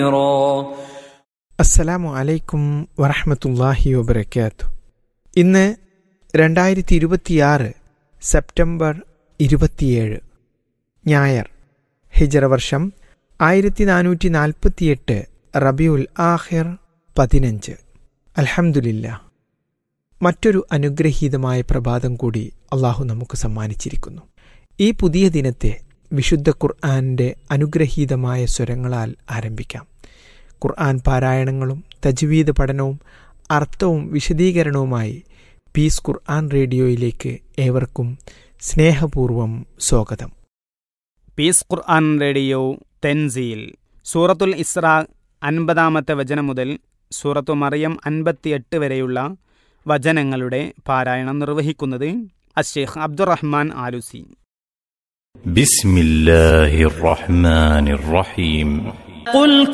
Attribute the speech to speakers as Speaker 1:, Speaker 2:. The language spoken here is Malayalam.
Speaker 1: അസ്സലാമു അലൈക്കും വറഹമത്തല്ലാഹി വബർക്കാത്തു ഇന്ന് രണ്ടായിരത്തി ഇരുപത്തിയാറ് സെപ്റ്റംബർ ഇരുപത്തിയേഴ് ഞായർ ഹിജറ വർഷം ആയിരത്തി നാനൂറ്റി നാൽപ്പത്തിയെട്ട് റബിയുൽ ആഹിർ പതിനഞ്ച് അൽഹംദുലില്ല മറ്റൊരു അനുഗ്രഹീതമായ പ്രഭാതം കൂടി അള്ളാഹു നമുക്ക് സമ്മാനിച്ചിരിക്കുന്നു ഈ പുതിയ ദിനത്തെ വിശുദ്ധ ഖുർആാനിൻ്റെ അനുഗ്രഹീതമായ സ്വരങ്ങളാൽ ആരംഭിക്കാം ഖുർആൻ പാരായണങ്ങളും തജ്വീദ് പഠനവും അർത്ഥവും വിശദീകരണവുമായി പീസ് ഖുർആൻ റേഡിയോയിലേക്ക് ഏവർക്കും സ്നേഹപൂർവം സ്വാഗതം
Speaker 2: പീസ് ഖുർആൻ റേഡിയോ തെൻസീൽ സൂറത്തുൽ ഇസ്ര അൻപതാമത്തെ വചനം മുതൽ സൂറത്തു മറിയം അൻപത്തിയെട്ട് വരെയുള്ള വചനങ്ങളുടെ പാരായണം നിർവഹിക്കുന്നത് അഷേഖ് അബ്ദുറഹ്മാൻ ആലുസി
Speaker 3: بسم الله الرحمن الرحيم
Speaker 4: قل